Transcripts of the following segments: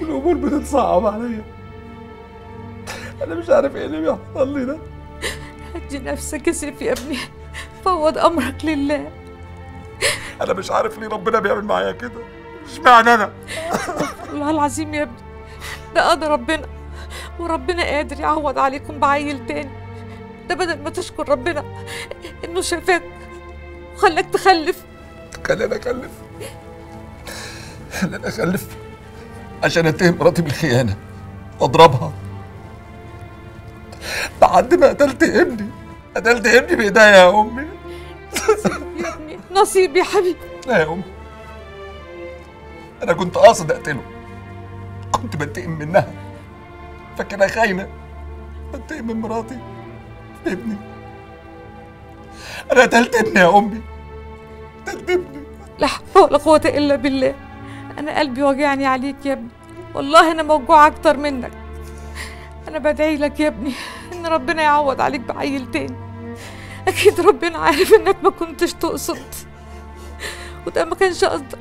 والامور بتتصعب عليا انا مش عارف ايه اللي بيحصل لي ده هدي نفسك يا سيف يا ابني فوض امرك لله انا مش عارف ليه ربنا بيعمل معايا كده اشمعنى انا والله العظيم يا ابني ده قدر ربنا وربنا قادر يعوض عليكم بعيل تاني ده بدل ما تشكر ربنا انه شافك وخلاك تخلف خليني اخلف خليني اخلف عشان اتهم مراتي بالخيانه واضربها لحد ما قتلت ابني قتلت ابني بايديا يا امي يا ابني نصيب يا حبيبي لا يا امي انا كنت قاصد اقتله كنت بنتقم منها فاكرها خاينه بنتقم من مراتي ابني انا قتلت ابني يا امي قتلت ابني لا حول ولا قوة إلا بالله أنا قلبي وجعني عليك يا ابني والله أنا موجوعة أكتر منك أنا بدعي لك يا ابني إن ربنا يعوض عليك بعيل تاني أكيد ربنا عارف إنك ما كنتش تقصد وده ما كانش قصدك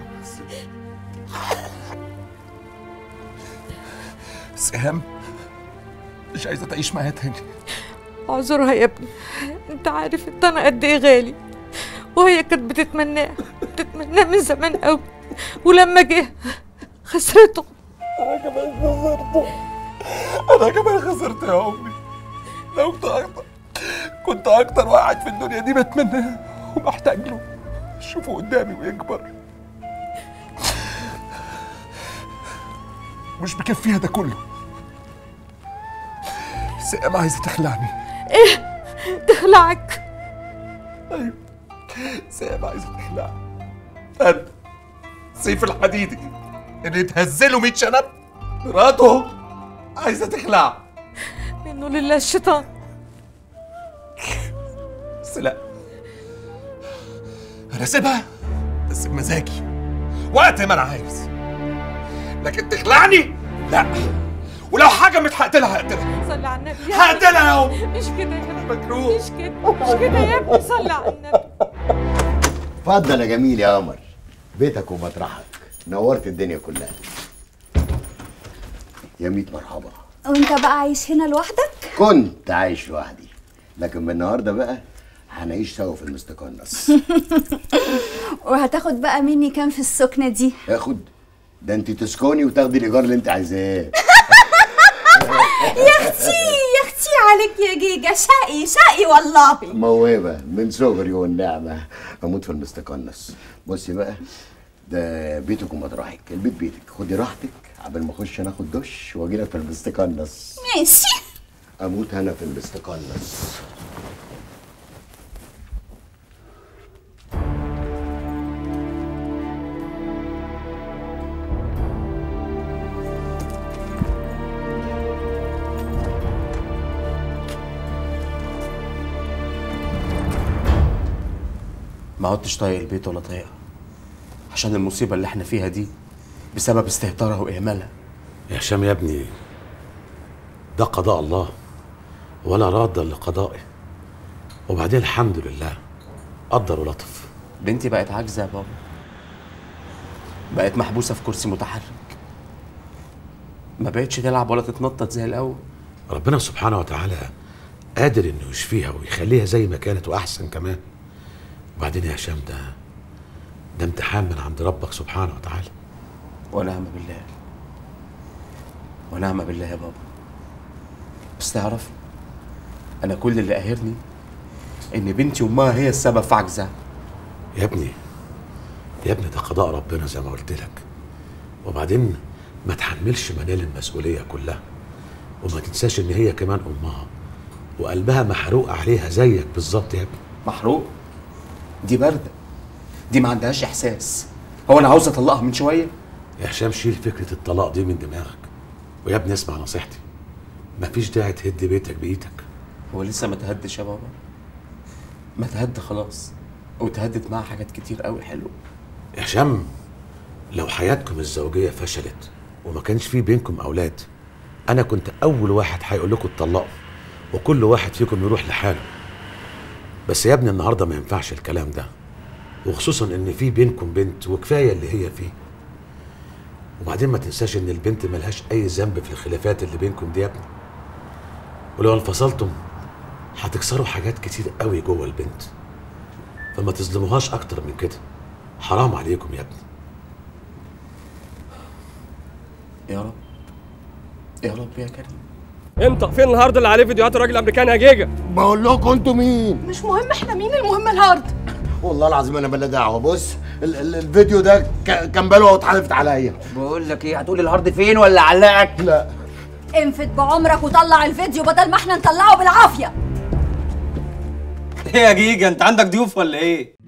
سهام مش عايزه تعيش معايا تاني اعذرها يا ابني انت عارف انت انا قد ايه غالي وهي كانت بتتمناه بتتمناه من زمان قوي ولما جه خسرته انا كمان خسرته انا كمان خسرت يا امي لو كنت اكتر كنت اكتر واحد في الدنيا دي بتمناه وبحتاج له اشوفه قدامي ويكبر مش مكفيها ده كله سام عايزه تخلعني تخلعك ايوه سام عايزه تخلعني انا سيف الحديدي اللي اتهزله 100 شنب مراته عايزه تخلع منه لله الشيطان بس لا انا اسيبها بس بمزاجي وقت ما انا عايز لكن تخلعني لا ولو حاجه هقتلها هقتلها صلي على النبي هقتلها يا امي مش كده يا ابني مكروه مش كده مش كده يا ابني صلي على النبي اتفضل يا جميل يا قمر بيتك ومطرحك نورت الدنيا كلها يا ميت مرحبا وانت بقى عايش هنا لوحدك كنت عايش لوحدي لكن من النهارده بقى هنعيش سوا في المستقنص وهتاخد بقى مني كام في السكنه دي اخد ده انت تسكني وتاخدي الايجار اللي انت عايزاه يا اختي يا اختي عليك يا جيجا شقي شقي والله موهبه من صغري والنعمه اموت في المستقنص بصي بقى ده بيتك ومطرحك البيت بيتك خدي راحتك قبل ما اخش ناخد دش واجي لك في المستقنص ماشي اموت انا في المستقنص ما عدتش طايق البيت ولا طايقها عشان المصيبة اللي احنا فيها دي بسبب استهتارها وإهمالها يا هشام يا ابني ده قضاء الله ولا راد لقضائه وبعدين الحمد لله قدر ولطف بنتي بقت عاجزة يا بابا بقت محبوسة في كرسي متحرك ما بقتش تلعب ولا تتنطط زي الأول ربنا سبحانه وتعالى قادر انه يشفيها ويخليها زي ما كانت واحسن كمان وبعدين يا هشام ده ده امتحان من عند ربك سبحانه وتعالى ونعم بالله ونعم بالله يا بابا بس تعرف أنا كل اللي قاهرني إن بنتي وأمها هي السبب في عجزها يا ابني يا ابني ده قضاء ربنا زي ما قلت لك وبعدين ما تحملش منال المسؤولية كلها وما تنساش ان هي كمان امها وقلبها محروق عليها زيك بالظبط يا ابني محروق دي باردة دي ما عندهاش إحساس هو أنا عاوز أطلقها من شوية يا هشام شيل فكرة الطلاق دي من دماغك ويا ابني اسمع نصيحتي مفيش داعي تهد بيتك بإيدك هو لسه ما تهدش يا بابا ما تهد خلاص وتهدت معاها حاجات كتير قوي حلوه يا هشام لو حياتكم الزوجية فشلت وما كانش في بينكم أولاد أنا كنت أول واحد هيقول لكم اتطلقوا وكل واحد فيكم يروح لحاله بس يا ابني النهارده ما ينفعش الكلام ده وخصوصا ان في بينكم بنت وكفايه اللي هي فيه وبعدين ما تنساش ان البنت ملهاش اي ذنب في الخلافات اللي بينكم دي يا ابني ولو انفصلتم هتكسروا حاجات كتير قوي جوه البنت فما تظلموهاش اكتر من كده حرام عليكم يا ابني يا رب يا رب يا كريم انت فين الهارد اللي عليه فيديوهات الراجل الامريكاني يا جيجا بقول لكم انتوا مين مش مهم احنا مين المهم الهارد والله العظيم انا بلا دعوه بص ال ال الفيديو ده ك- كان باله واتحلفت عليا بقول لك ايه هتقول الهارد فين ولا علقك لا انفت بعمرك وطلع الفيديو بدل ما احنا نطلعه بالعافيه ايه يا جيجا انت عندك ضيوف ولا ايه